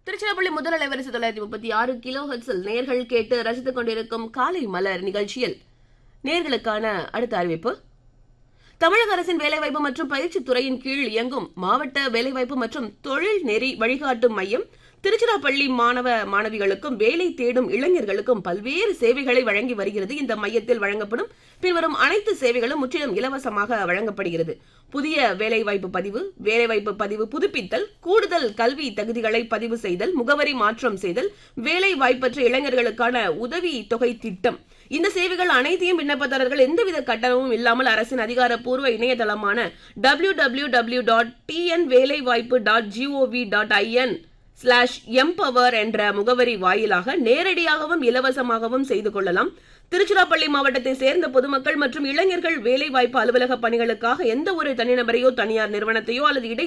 திருச்சிராப்பள்ளி முதல் அலைவரிசை தொள்ளாயிரத்தி முப்பத்தி ஆறு கிலோ ஹெட்ஸில் நேர்கள் கேட்டு ரசித்துக் கொண்டிருக்கும் காலை மலர் நிகழ்ச்சியில் நேர்களுக்கான அடுத்த அறிவிப்பு தமிழக அரசின் வேலைவாய்ப்பு மற்றும் பயிற்சித் துறையின் கீழ் இயங்கும் மாவட்ட வேலைவாய்ப்பு மற்றும் தொழில் நெறி வழிகாட்டும் மையம் திருச்சிராப்பள்ளி மாணவ மாணவிகளுக்கும் வேலை தேடும் இளைஞர்களுக்கும் பல்வேறு சேவைகளை வழங்கி வருகிறது இந்த மையத்தில் வழங்கப்படும் பின்வரும் அனைத்து சேவைகளும் முற்றிலும் இலவசமாக வழங்கப்படுகிறது புதிய வேலைவாய்ப்பு பதிவு வேலைவாய்ப்பு பதிவு புதுப்பித்தல் கூடுதல் கல்வி தகுதிகளை பதிவு செய்தல் முகவரி மாற்றம் செய்தல் வேலை வாய்ப்பற்ற இளைஞர்களுக்கான உதவி தொகை திட்டம் இந்த சேவைகள் அனைத்தையும் விண்ணப்பதாரர்கள் எந்தவித கட்டணமும் இல்லாமல் அரசின் அதிகாரப்பூர்வ இணையதளமான W W W dot TN வேலைவாய்ப்பு dot GOV dot IN slash empower என்ற முகவரி வாயிலாக நேரடியாகவும் இலவசமாகவும் செய்து கொள்ளலாம் திருச்சிராப்பள்ளி மாவட்டத்தை சேர்ந்த பொதுமக்கள் மற்றும் இளைஞர்கள் வேலைவாய்ப்பு அலுவலக பணிகளுக்காக எந்த ஒரு தனிநபரையோ தனியார் நிறுவனத்தையோ அல்லது இடை